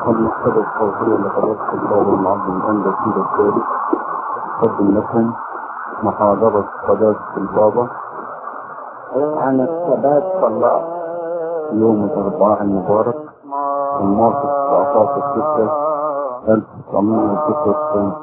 المكتبة الصوتية لحضرتك الباب المعظم عند سيدة الثالث أقدم لكم محاضرة قداسة البابا عن الثبات في الله يوم الأربعاء المبارك الموافق 19 6 1996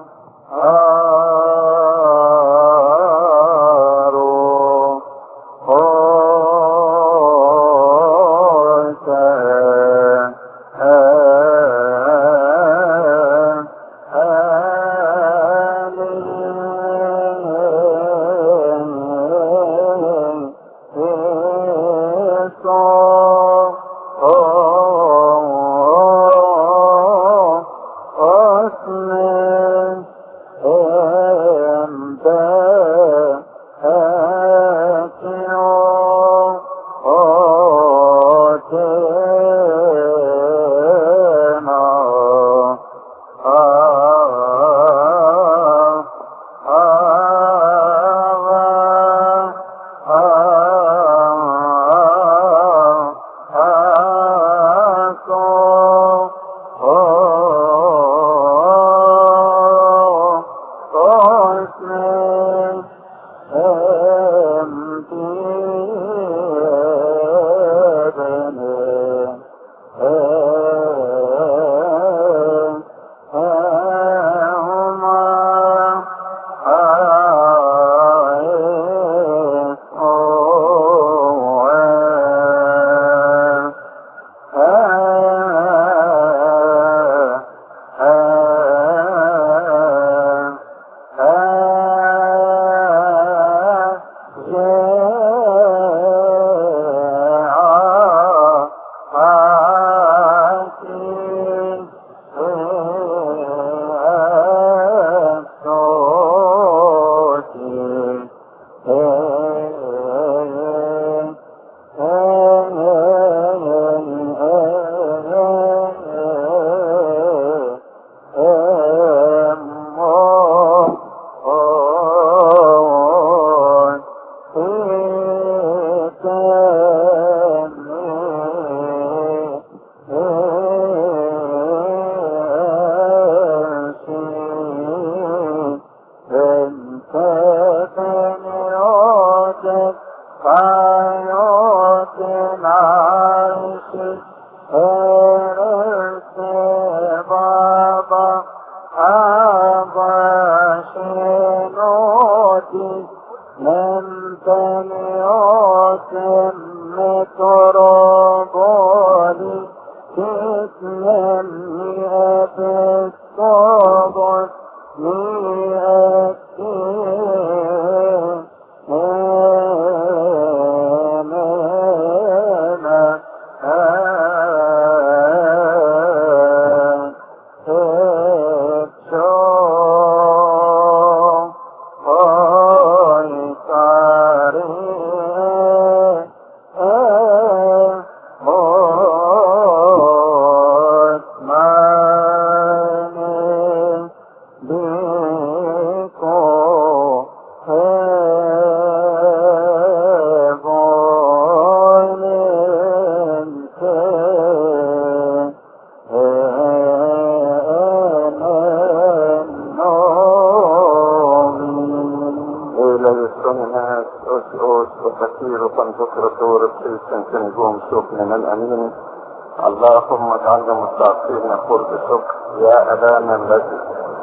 اللهم اجعلنا مستعصين نقول بشكر يا أبانا الذي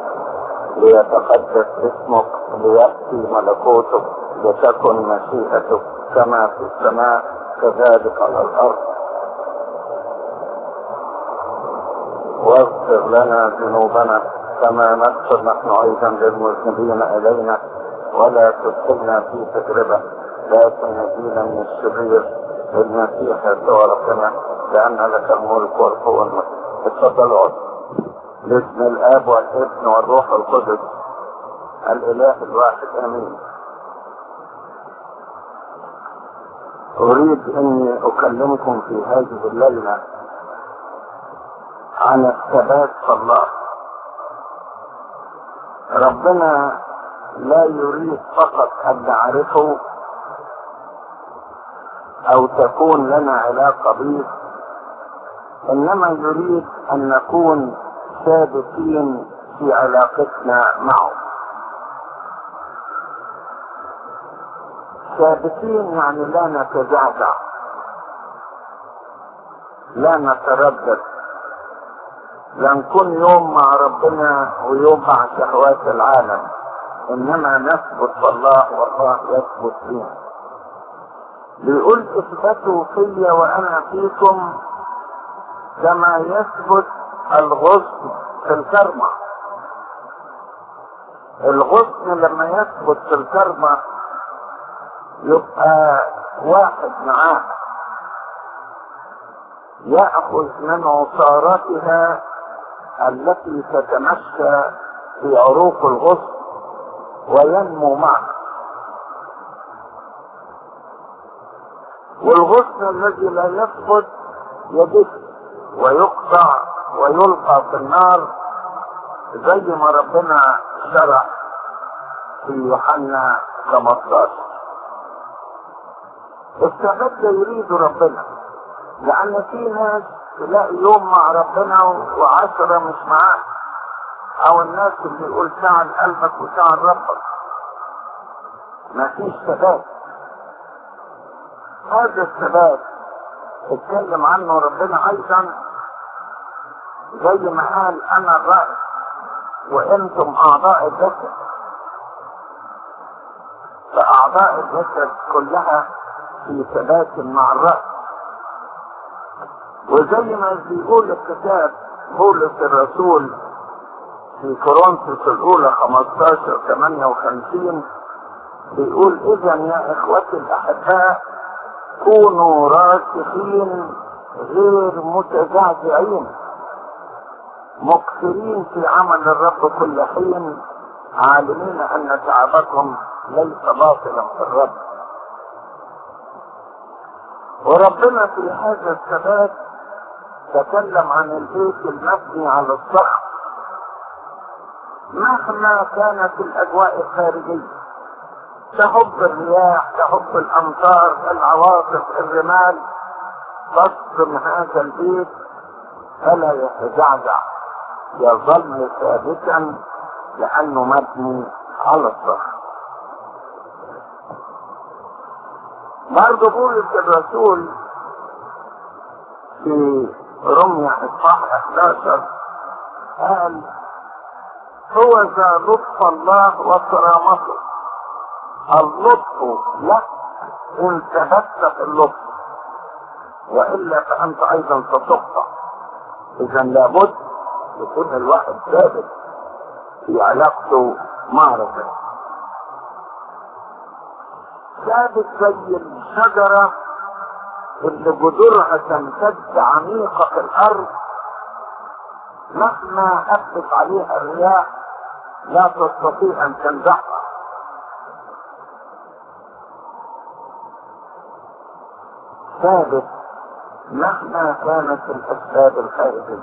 ليتقدس اسمك ليأتي ملكوتك لتكن مشيئتك كما في السماء كذلك على الأرض واغفر لنا ذنوبنا كما نغفر نحن أيضا للمذنبين إلينا ولا تدخلنا في تجربة لكن نجينا من الشرير بالمسيح يسوع ربنا لأن لك الملك والقوة والمجد اتفضل اقعد باسم الآب والابن والروح القدس الإله الواحد آمين أريد أني أكلمكم في هذه الليلة عن الثبات في الله ربنا لا يريد فقط أن نعرفه أو تكون لنا علاقة به إنما يريد أن نكون ثابتين في علاقتنا معه ثابتين يعني لا نتزعزع لا نتردد لا نكون يوم مع ربنا ويوم مع شهوات العالم انما نثبت في الله والله يثبت فينا بيقول اثبتوا في وانا فيكم كما يثبت الغصن في الكرمة الغصن لما يثبت في الكرمة يبقى واحد معاه يأخذ من عصارتها التي تتمشى في عروق الغصن وينمو معه والغصن الذي لا يثبت يجف ويقطع ويلقى في النار زي ما ربنا شرع في يوحنا 15 الثبات ده يريد ربنا لأن في ناس تلاقي يوم مع ربنا وعشرة مش معاه أو الناس اللي يقول ساعة قلبك وساعة ربك مفيش ثبات هذا الثبات اتكلم عنه ربنا أيضا زي ما قال أنا الرأس وأنتم أعضاء الجسد فأعضاء الجسد كلها في ثبات مع الرأس وزي ما بيقول الكتاب بولس الرسول في كورنثوس الأولى 15 58 بيقول إذا يا إخوتي الأحباء كونوا راسخين غير متزعزعين مكثرين في عمل الرب كل حين عالمين أن تعبكم ليس باطلا في الرب وربنا في هذا الثبات تكلم عن البيت المبني على الصخر مهما كانت الاجواء الخارجيه تهب الرياح تهب الامطار العواصف الرمال تصدم هذا البيت فلا يتزعزع يظل ثابتا لانه مبني على الصخر برضه بولس الرسول في رمية اصحاح 11 قال هو ذا لطف الله وكرامته اللطف لك ان ثبت في اللطف والا فانت ايضا ستقطع اذا لابد يكون الواحد ثابت في علاقته مع ربنا ثابت زي الشجرة اللي جذورها تمتد عميقة في الأرض مهما أبت عليها الرياح لا تستطيع أن تنزعها ثابت مهما كانت الأسباب الخارجية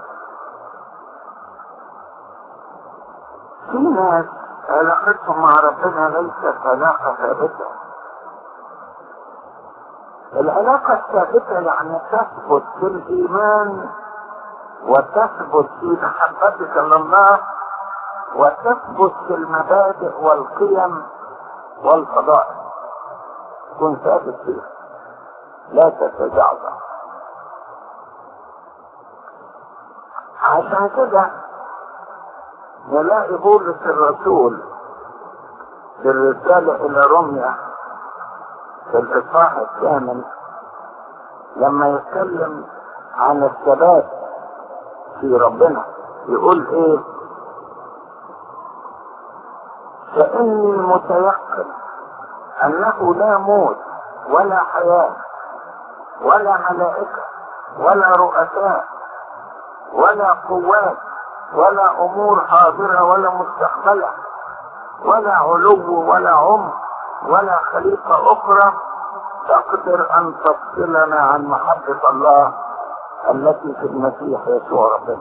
في ناس علاقتهم مع ربنا ليست علاقة ثابتة العلاقة الثابتة يعني تثبت في الإيمان وتثبت في محبتك لله وتثبت في المبادئ والقيم والفضائل تكون ثابت فيها لا تتزعزع عشان كده نلاقي بولس الرسول في الرسالة إلى روميا في الإصحاح الثامن لما يتكلم عن الثبات في ربنا يقول إيه فإني متيقن أنه لا موت ولا حياة ولا ملائكة ولا رؤساء ولا قوات ولا امور حاضرة ولا مستقبلة ولا علو ولا عمق ولا خليقة اخرى تقدر ان تفصلنا عن محبة الله التي في المسيح يسوع ربنا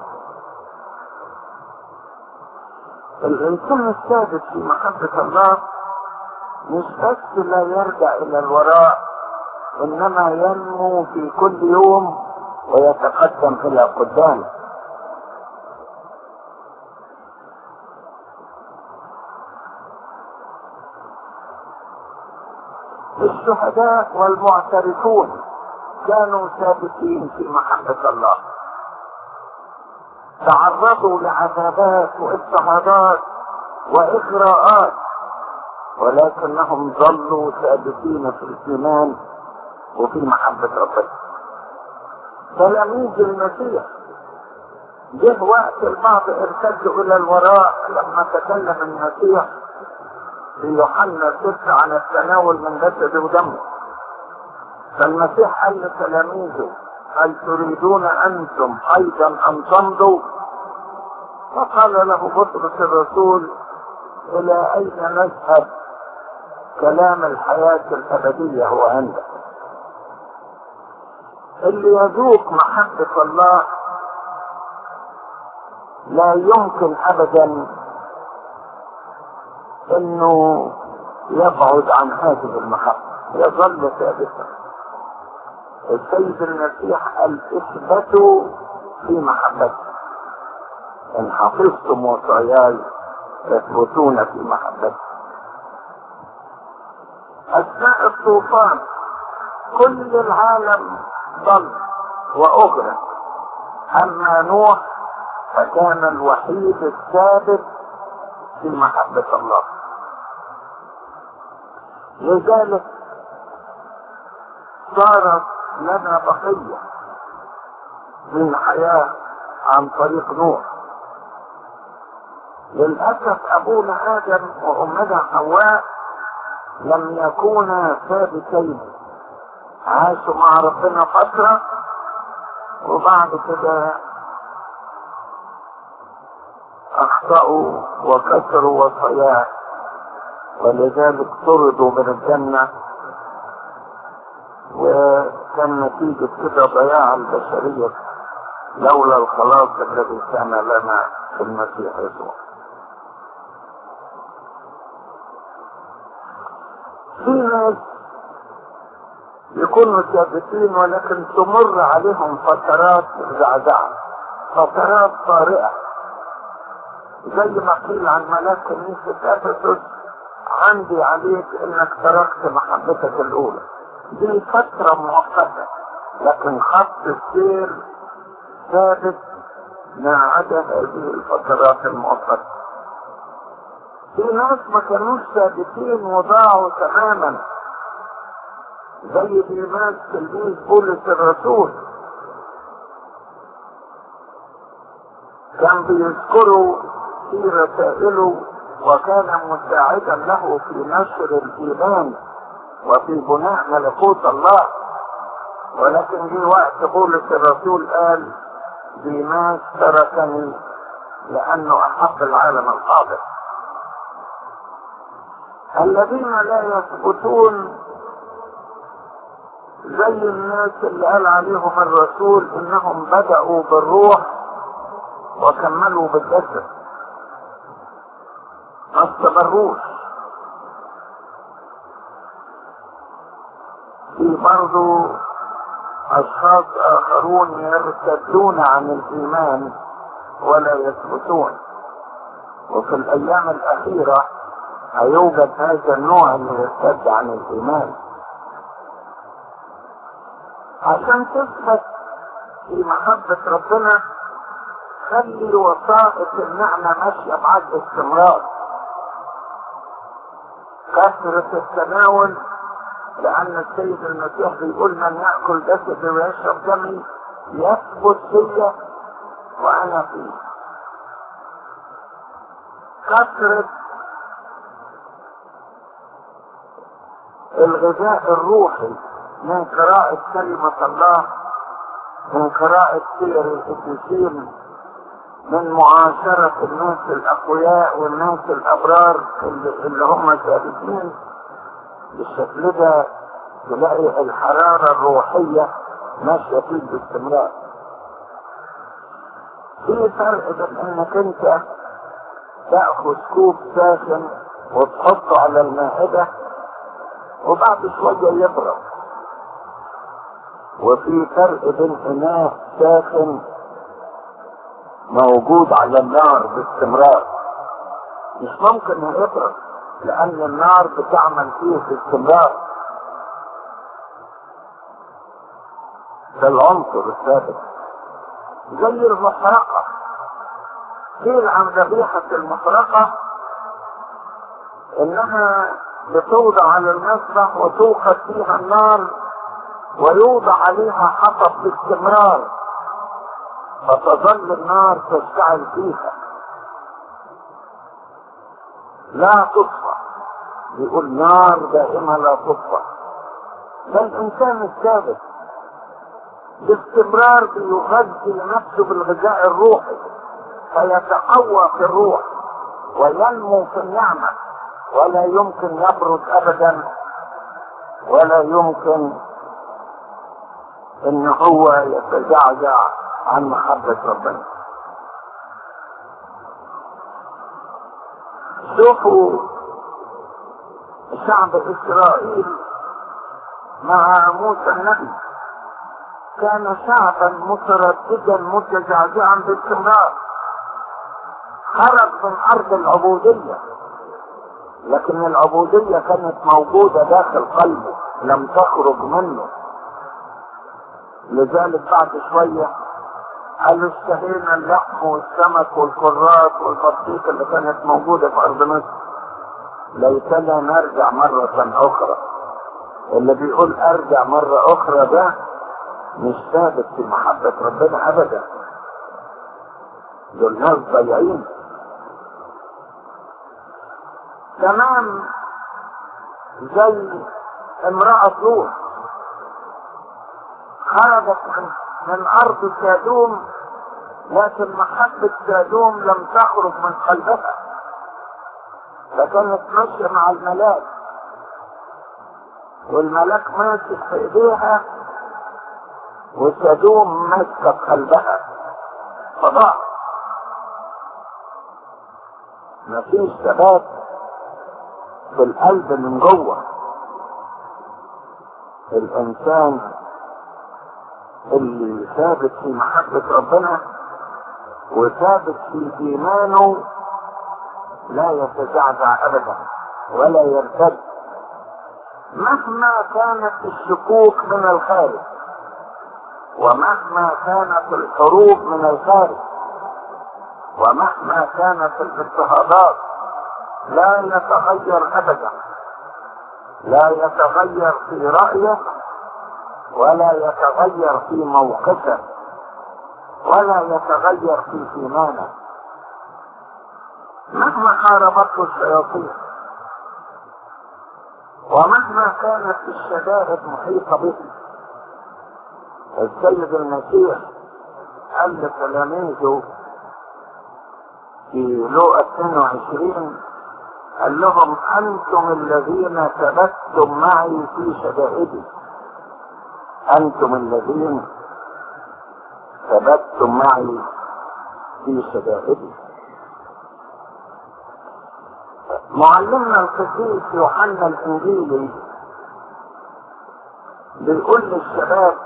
الانسان الثابت في محبة الله مش بس لا يرجع الى الوراء انما ينمو في كل يوم ويتقدم الى قدام الشهداء والمعترفون كانوا ثابتين في محبة الله تعرضوا لعذابات واضطهادات واغراءات ولكنهم ظلوا ثابتين في الايمان وفي محبة ربنا تلاميذ المسيح جه وقت البعض ارتدوا الى الوراء لما تكلم المسيح في يوحنا ستة عن التناول من جسد ودمه فالمسيح قال لتلاميذه هل تريدون انتم ايضا ان تمضوا فقال له بطرس الرسول الى اين نذهب كلام الحياة الابدية هو عندك اللي يذوق محبة الله لا يمكن ابدا انه يبعد عن هذه المحبة يظل ثابتا السيد المسيح قال اثبتوا في محبتي ان حفظتم وصاياي تثبتون في محبتي اثناء الطوفان كل العالم ضل واغرق اما نوح فكان الوحيد الثابت في محبة الله لذلك صارت لنا بقية من الحياة عن طريق نوح للأسف أبونا آدم وأمنا حواء لم يكونا ثابتين عاشوا مع ربنا فترة وبعد كده أخطأوا وكسروا وصاياه ولذلك طردوا من الجنة وكان نتيجة كده ضياع البشرية لولا الخلاص الذي كان لنا في المسيح يسوع في ناس يكونوا ثابتين ولكن تمر عليهم فترات زعزعة فترات طارئة زي ما قيل عن ملاك كنيسة افسس عندي عليك انك تركت محبتك الاولى دي فترة مؤقتة لكن خط السير ثابت ما عدا هذه الفترات المؤقتة في ناس ما كانوش ثابتين وضاعوا تماما زي ديماس تلميذ بولس الرسول كان بيذكروا في رسائله وكان مساعدا له في نشر الايمان وفي بناء ملكوت الله ولكن في وقت بولس الرسول قال ديماس تركني لانه احب العالم الحاضر الذين لا يثبتون زي الناس اللي قال عليهم الرسول انهم بدأوا بالروح وكملوا بالجسد ما استمروش في برضو اشخاص اخرون يرتدون عن الايمان ولا يثبتون وفي الايام الاخيرة هيوجد هذا النوع اللي يرتد عن الايمان عشان تثبت في محبة ربنا خلي وسائط النعمة ماشية معاك باستمرار كثرة التناول لأن السيد المسيح بيقول من يأكل جسدي ويشرب دمي يثبت فيا وأنا فيه كثرة الغذاء الروحي من قراءة كلمة الله من قراءة سير القديسين من معاشرة الناس الأقوياء والناس الأبرار اللي, اللي هم ثابتين بالشكل ده تلاقي الحرارة الروحية ماشية فيه باستمرار في فرق بين انك انت تأخذ كوب ساخن وتحطه على المائدة وبعد شوية يبرد وفي فرق بين اناء ساخن موجود على النار باستمرار مش ممكن يبرد لان النار بتعمل فيه باستمرار في العنصر الثابت زي المحرقة قيل عن ذبيحة المحرقة انها بتوضع على المسبح وتوقد فيها النار ويوضع عليها حطب باستمرار فتظل النار تشتعل فيها لا تطفى يقول نار دائمة لا تطفى ده الإنسان الثابت باستمرار بيغذي نفسه بالغذاء الروحي فيتقوى في الروح وينمو في النعمة ولا يمكن يبرد أبدا ولا يمكن ان هو يتزعزع عن محبة ربنا شوفوا شعب اسرائيل مع موسى النبي كان شعبا مترددا متزعزعا باستمرار خرج من ارض العبودية لكن العبودية كانت موجودة داخل قلبه لم تخرج منه لذلك بعد شوية قالوا اشتهينا اللحم والسمك والكرات والبطيخ اللي كانت موجودة في أرض مصر ليتنا نرجع مرة أخرى اللي بيقول أرجع مرة أخرى ده مش ثابت في محبة ربنا أبدا دول ناس ضايعين تمام زي امرأة لوط خرجت من, من ارض سادوم لكن محبة سادوم لم تخرج من قلبها فكانت ماشية مع الملاك والملاك ماسك في ايديها وسادوم ماسكة في قلبها فضاع مفيش ثبات في القلب من جوه الانسان اللي ثابت في محبة ربنا وثابت في ايمانه لا يتزعزع ابدا ولا يرتد مهما كانت الشكوك من الخارج ومهما كانت الحروب من الخارج ومهما كانت الاضطهادات لا يتغير ابدا لا يتغير في رأيه ولا يتغير في موقفه ولا يتغير في ايمانه مهما حاربته الشياطين ومهما كانت الشدائد محيطة به السيد المسيح قال لتلاميذه في لوقا 22 قال لهم انتم الذين ثبتتم معي في شدائدي انتم الذين ثبتتم معي في شدائدي معلمنا القديس يوحنا الانجيلي بيقول للشباب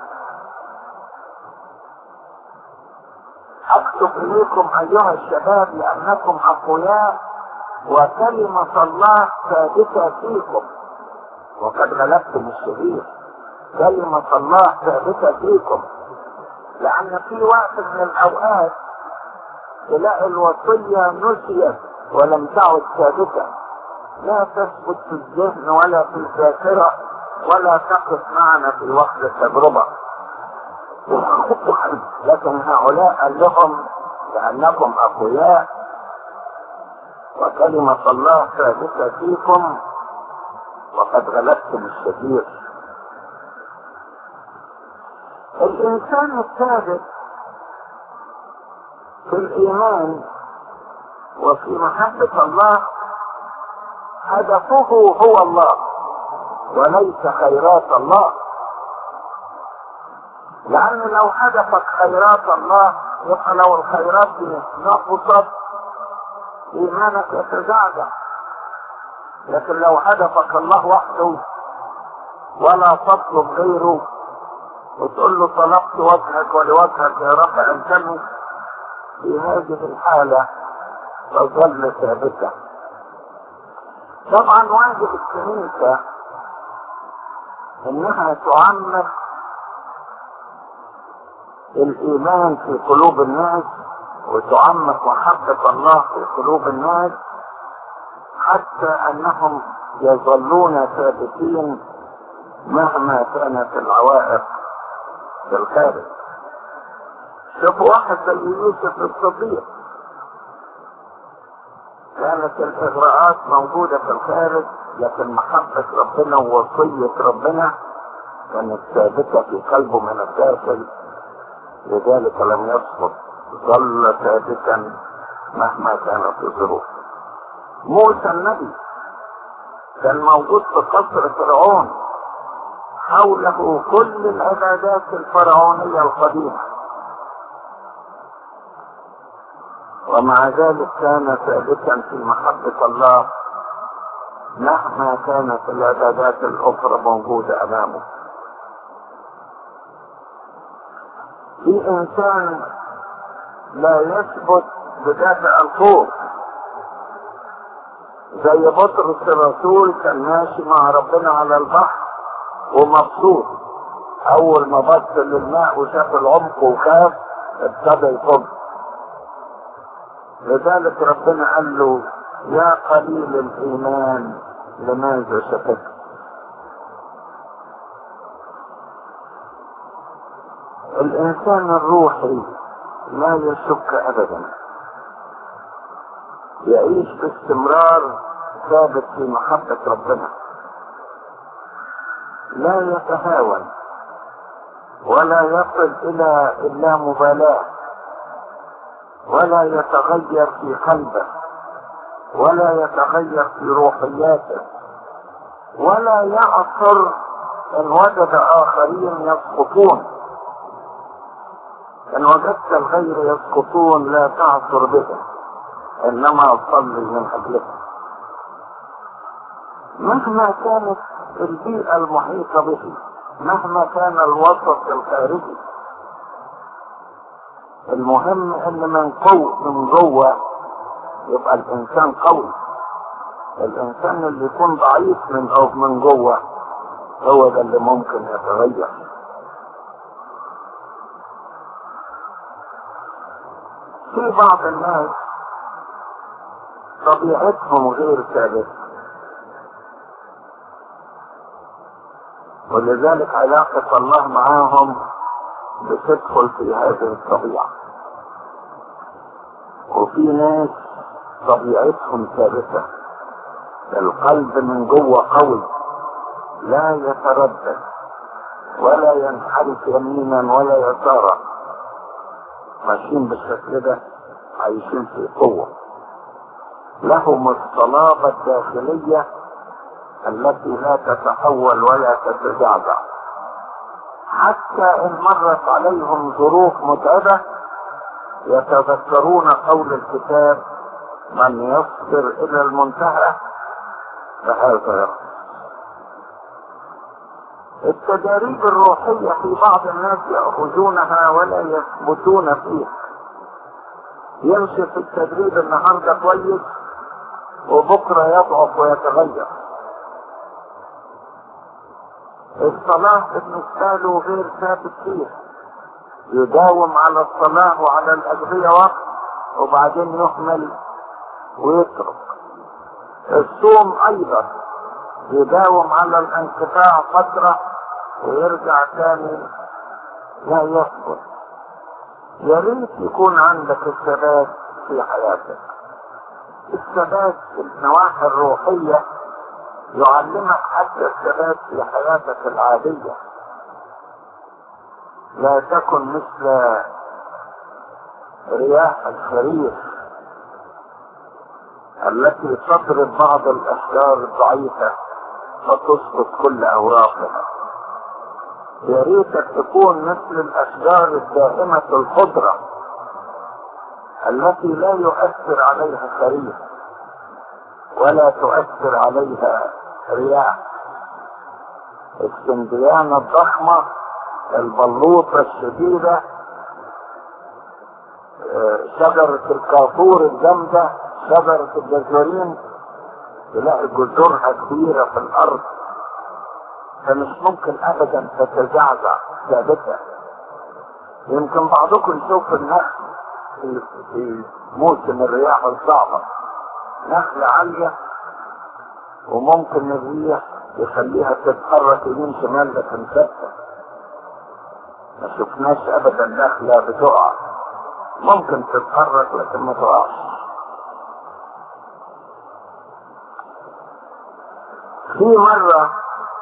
اكتب اليكم ايها الشباب لانكم اقوياء وكلمة الله ثابتة فيكم وقد غلبتم الشرير كلمة الله ثابتة فيكم لأن في وقت من الأوقات تلاقي الوصية نسيت ولم تعد ثابتة لا تثبت في الذهن ولا في الذاكرة ولا تقف معنا في وقت التجربة لكن هؤلاء قال لهم لأنكم أقوياء وكلمة الله ثابتة فيكم وقد غلبتم الشرير الإنسان الثابت في الإيمان وفي محبة الله هدفه هو الله وليس خيرات الله لأن لو هدفك خيرات الله يبقى لو الخيرات دي نقصت إيمانك يتزعزع لكن لو هدفك الله وحده ولا تطلب غيره وتقول له طلبت وجهك ولوجهك يا رب أنتمي في هذه الحالة تظل ثابتة طبعا واجب الكنيسة انها تعمق الايمان في قلوب الناس وتعمق محبة الله في قلوب الناس حتى انهم يظلون ثابتين مهما كانت العوائق في الخارج شوفوا واحد زي يوسف الصديق كانت الاغراءات موجودة في الخارج لكن محبة ربنا ووصية ربنا كانت ثابتة في قلبه من الداخل لذلك لم يسقط ظل ثابتا مهما كانت الظروف موسى النبي كان موجود في قصر فرعون حوله كل العبادات الفرعونية القديمة ومع ذلك كان ثابتا في محبة الله مهما كانت العبادات الأخرى موجودة أمامه في إنسان لا يثبت بدافع الخوف زي بطرس الرسول كان ماشي مع ربنا على البحر ومبسوط اول ما بص للماء وشاف العمق وخاف ابتدى يفض لذلك ربنا قال له يا قليل الايمان لماذا شككت الانسان الروحي لا يشك ابدا يعيش باستمرار ثابت في محبة ربنا لا يتهاون ولا يصل الى اللامبالاة ولا يتغير في قلبه ولا يتغير في روحياته ولا يعثر ان وجد اخرين يسقطون ان وجدت الغير يسقطون لا تعثر بهم انما صلي من اجلهم مهما كانت البيئة المحيطة به مهما كان الوسط الخارجي المهم ان من قوة من جوه يبقى الانسان قوي الانسان اللي يكون ضعيف من او من جوه هو ده اللي ممكن يتغير في بعض الناس طبيعتهم غير ثابته ولذلك علاقة الله معاهم بتدخل في هذه الطبيعة وفي ناس طبيعتهم ثابتة القلب من جوه قوي لا يتردد ولا ينحرف يمينا ولا يسارا ماشيين بالشكل ده عايشين في قوة لهم الصلابة الداخلية التي لا تتحول ولا تتزعزع حتى ان مرت عليهم ظروف متعبة يتذكرون قول الكتاب من يصبر الى المنتهى فهذا يرى التجارب الروحية في بعض الناس يأخذونها ولا يثبتون فيها يمشي في التدريب النهاردة كويس وبكرة يضعف ويتغير الصلاة بالنسبة له غير ثابت فيها يداوم على الصلاة وعلى الأدعية وقت وبعدين يهمل ويترك الصوم أيضا يداوم على الانقطاع فترة ويرجع تاني لا يصبر يا ريت يكون عندك الثبات في حياتك الثبات في النواحي الروحية يعلمك حتى الثبات في حياتك العادية لا تكن مثل رياح الخريف التي تضرب بعض الاشجار الضعيفة فتسقط كل اوراقها يا ريتك تكون مثل الاشجار الدائمة الخضرة التي لا يؤثر عليها خريف ولا تؤثر عليها رياح السنديانة الضخمة البلوطة الشديدة شجرة الكافور الجامدة شجرة الجزرين تلاقي جذورها كبيرة في الأرض فمش ممكن أبدا تتزعزع ثابتة يمكن بعضكم يشوف النخل في, في موسم الرياح الصعبة نخلة عالية وممكن الريح يخليها تتحرك يمين شمال لكن ثابتة ما شفناش ابدا نخلة بتقع ممكن تتحرك لكن ما تقعش في مرة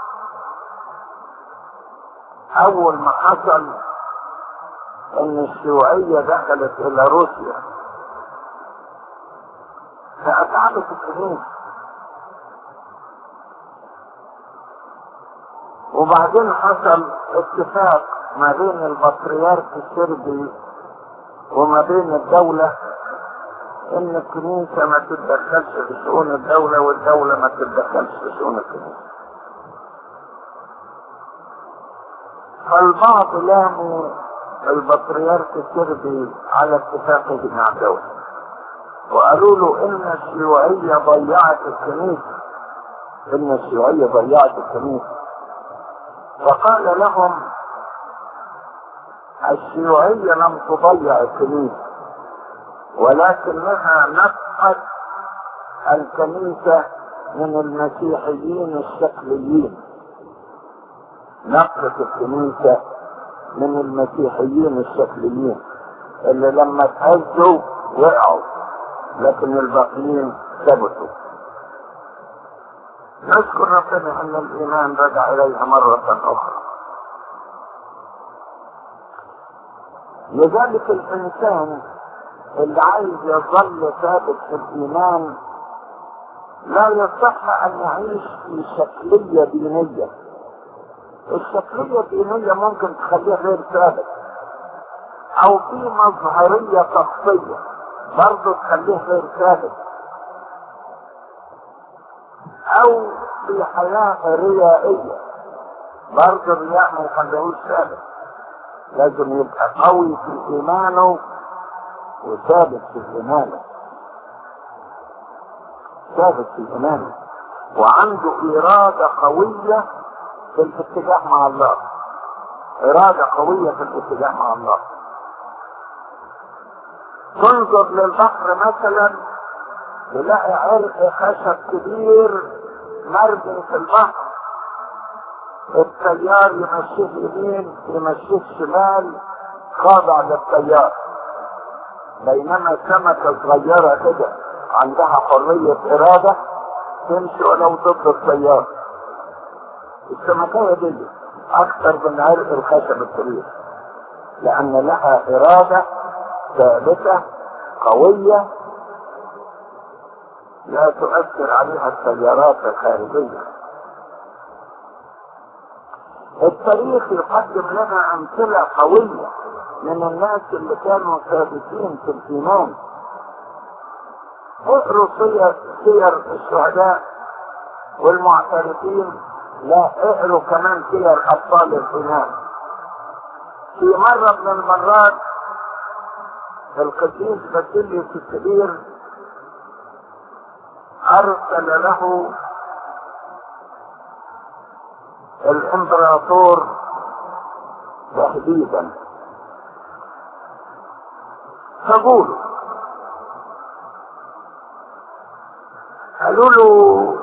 أول ما حصل إن الشيوعية دخلت إلى روسيا فأتعبت الكنيسة وبعدين حصل اتفاق ما بين البطريرك السربي وما بين الدولة ان الكنيسة ما تتدخلش في شؤون الدولة والدولة ما تتدخلش في شؤون الكنيسة فالبعض لاموا البطريرك السربي على اتفاقه مع الدولة وقالوا له ان الشيوعية ضيعت الكنيسة ان الشيوعية ضيعت الكنيسة فقال لهم الشيوعية لم تضيع الكنيسة ولكنها نقت الكنيسة من المسيحيين الشكليين نقت الكنيسة من المسيحيين الشكليين اللي لما تهزوا وقعوا لكن الباقيين ثبتوا نشكر ربنا ان الايمان رجع اليها مرة اخرى لذلك الانسان اللي عايز يظل ثابت في الايمان لا يصح ان يعيش في شكلية دينية الشكلية الدينية ممكن تخليه غير ثابت او في مظهرية شخصية برضه تخليه غير ثابت او في حياة ريائية برضه الرياء ما يخليهوش ثابت لازم يبقى قوي في ايمانه وثابت في ايمانه ثابت في ايمانه وعنده ارادة قوية في الاتجاه مع الله ارادة قوية في الاتجاه مع الله تنظر للبحر مثلا تلاقي عرق خشب كبير مرمي في البحر التيار يمشيه يمين يمشيه شمال خاضع للتيار بينما سمكة صغيرة كده عندها حرية إرادة تمشي ولو ضد التيار السمكية دي أكثر من عرق الخشب الكبير لأن لها إرادة ثابتة قوية لا تؤثر عليها التيارات الخارجية التاريخ يقدم لنا أمثلة قوية من الناس اللي كانوا ثابتين في الإيمان اقروا سير, سير الشهداء والمعترفين لا اقروا كمان سير أبطال الإيمان في مرة من المرات القديس باسيليوس الكبير أرسل له الإمبراطور تهديدا فقولوا قالوا له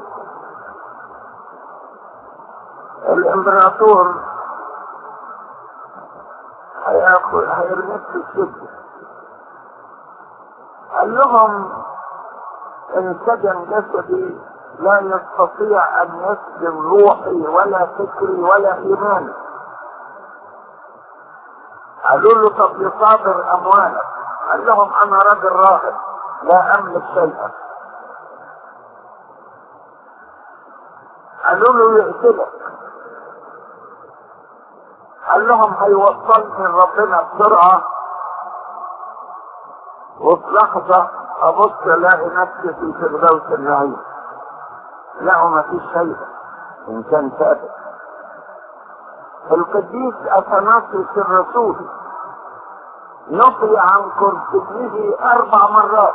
الإمبراطور هياخد هيرميك في السجن قال لهم ان سجن جسدي لا يستطيع ان يسجن روحي ولا فكري ولا ايماني قالوا له طب يصادر اموالك قال لهم انا راجل راهب لا املك شيئا قالوا له يقتلك قال لهم هيوصلني ربنا بسرعه وفي لحظه ابص الاقي نفسي في فردوس النعيم لا ما فيش شيء ان كان ثابت القديس اثناسيوس الرسول نقي عن كرسيه اربع مرات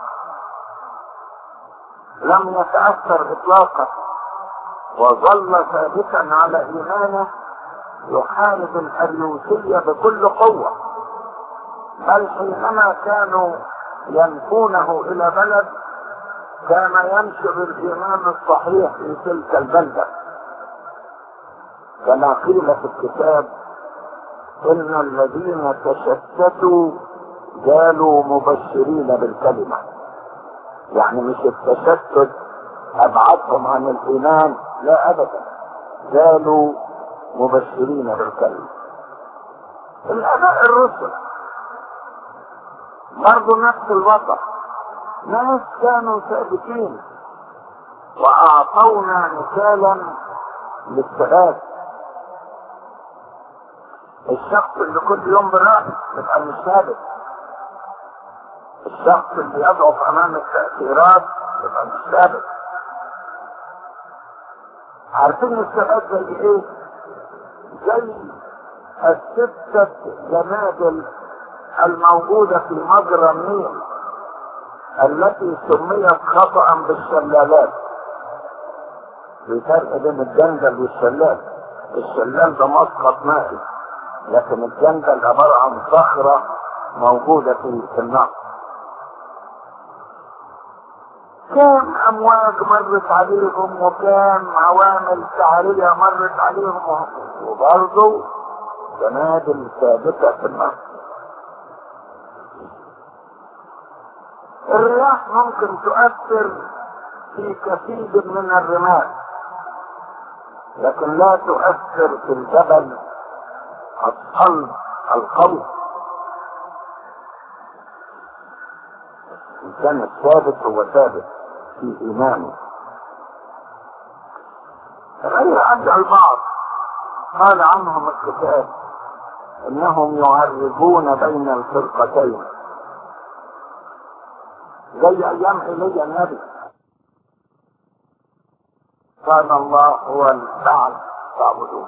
لم يتاثر اطلاقا وظل ثابتا على ايمانه يحارب الأريوسية بكل قوة بل حينما كانوا ينفونه إلى بلد كان ينشر الإيمان الصحيح في تلك البلدة كما قيل في الكتاب إن الذين تشتتوا قالوا مبشرين بالكلمة يعني مش التشتت أبعدهم عن الإيمان لا أبدا قالوا مبشرين بالكلمة الآباء الرسل برضو نفس الوضع ناس كانوا ثابتين وأعطونا مثالا للثبات الشخص اللي كل يوم بالرأي يبقى مش ثابت الشخص اللي يضعف امام التأثيرات يبقى مش ثابت عارفين الثبات زي ايه؟ زي الستة جنادل الموجودة في مجرى النيل التي سميت خطأ بالشلالات في فرق بين الجندل والشلال الشلال ده مسقط مائي لكن الجندل عبارة عن صخرة موجودة في النهر كم امواج مرت عليهم وكم عوامل سعرية مرت عليهم وبرضه جنادل ثابتة في النهر الرياح ممكن تؤثر في كثير من الرمال لكن لا تؤثر في الجبل الصلب القوي الإنسان الثابت هو ثابت في إيمانه غير أن البعض قال عنهم الكتاب انهم يعرجون بين الفرقتين زي ايام ايليا النبي كان الله هو البعث تعبدون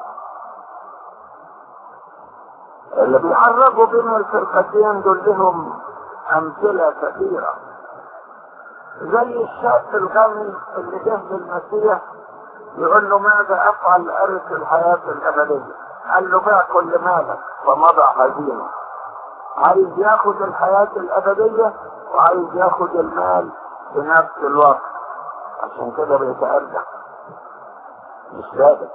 اللي بيعرجوا بين الفرقتين دول لهم امثله كثيره زي الشاب الغني اللي جه للمسيح يقول له ماذا افعل ارث الحياه الابديه قال له بيع كل مالك فمضى حزينه عايز ياخد الحياه الابديه وعايز ياخد المال في نفس الوقت عشان كده بيتأرجع مش ثابت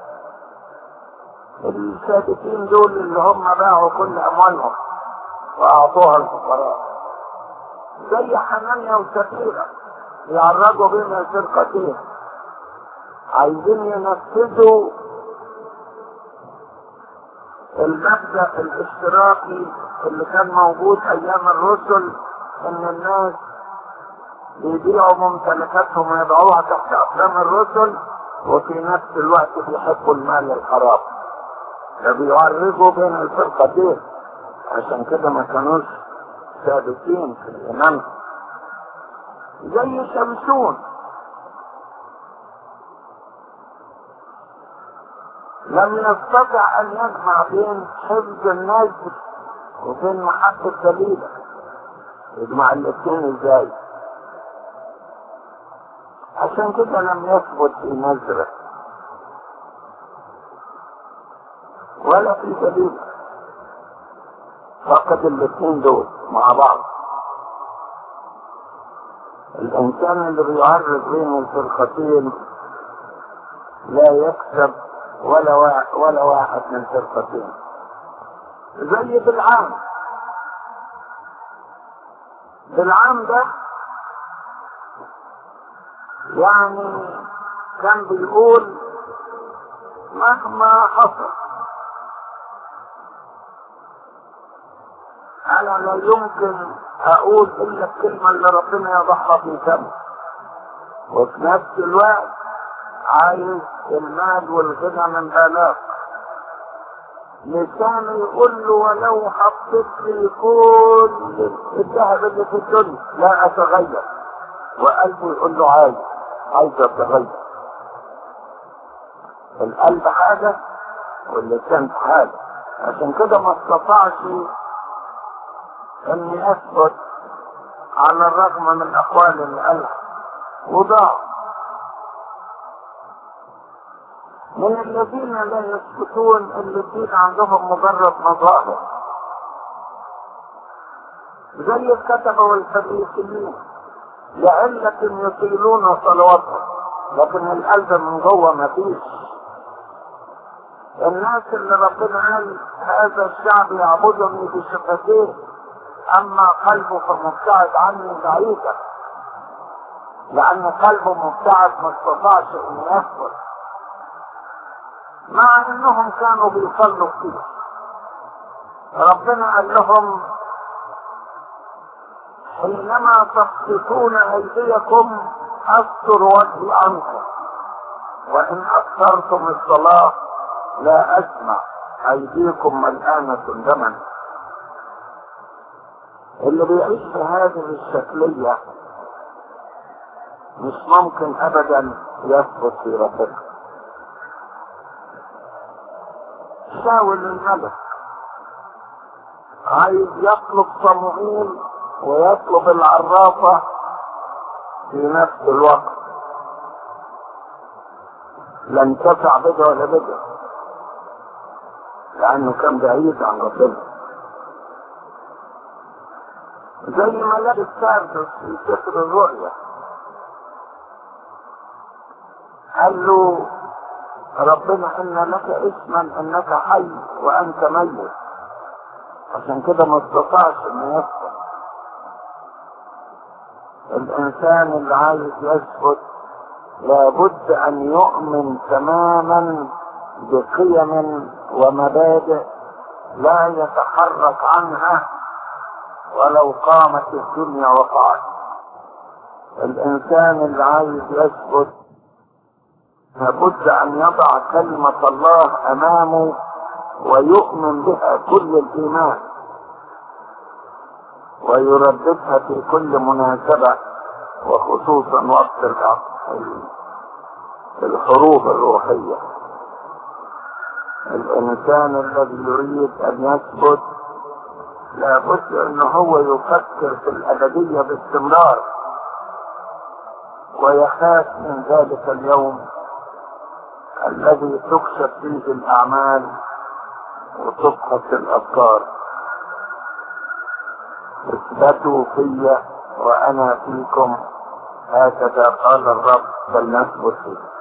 الثابتين دول اللي هم باعوا كل اموالهم واعطوها الفقراء زي حنانيا وسفيرة يعرجوا بين الفرقتين عايزين ينفذوا المبدأ الاشتراكي اللي كان موجود ايام الرسل ان الناس بيبيعوا ممتلكاتهم ويضعوها تحت اقدام الرسل وفي نفس الوقت بيحبوا المال الحرام فبيعرجوا بين الفرقتين عشان كده ما كانوش ثابتين في الإمام زي شمشون لم يستطع أن يجمع بين حفظ النجم وبين محبة دليلة يجمع الاثنين ازاي عشان كده لم يثبت في نزرة ولا في دليل فقد الاثنين دول مع بعض الانسان اللي بيعرض بين الفرقتين لا يكسب ولا واحد ولا واحد من فرقتين زي بالعام بالعام ده يعني كان بيقول مهما حصل انا لا يمكن اقول الا الكلمه اللي ربنا يضعها في فمي وفي نفس الوقت عايز المال والغنى من الاف لسانه يقول له ولو حطيت لي كل الذهب اللي في الدنيا لا اتغير وقلبه يقول له عايز عايز اتغير القلب حاجه واللسان حاجه عشان كده ما استطاعش ان يثبت على الرغم من اقوال اللي قالها وضاع من الذين لا يسكتون اللي الدين عندهم مجرد مظاهر زي الكتبة والفريسيين لعلة يطيلون صلواتهم لكن القلب من جوه ما فيش الناس اللي ربنا قال هذا الشعب يعبدني بشفتيه اما قلبه فمبتعد عني بعيدا لان قلبه مبتعد ما استطاعش ان يثبت مع انهم كانوا بيصلوا كتير ربنا قال لهم حينما تسقطون ايديكم استر وجهي عنكم وان اكثرتم الصلاه لا اسمع ايديكم ملآنة دما اللي بيعيش في هذه الشكلية مش ممكن ابدا يثبت في رفقه شاول الملك عايز يطلب صموئيل ويطلب العرافة في نفس الوقت لا انتفع بده ولا بده لانه كان بعيد عن ربنا زي ما لابس ساردس في سفر الرؤيا قال له ربنا ان لك اسما انك حي وانت ميت عشان كده ما استطاعش انه يثبت الانسان اللي عايز يثبت لابد ان يؤمن تماما بقيم ومبادئ لا يتحرك عنها ولو قامت الدنيا وقعت الانسان اللي عايز يثبت لابد ان يضع كلمة الله امامه ويؤمن بها كل الايمان ويرددها في كل مناسبة وخصوصا وقت الحروب الروحية الانسان الذي يريد ان يثبت لابد ان هو يفكر في الابدية باستمرار ويخاف من ذلك اليوم الذي تكشف فيه الاعمال وتبحث الافكار اثبتوا في وانا فيكم هكذا قال الرب فلنثبت فيه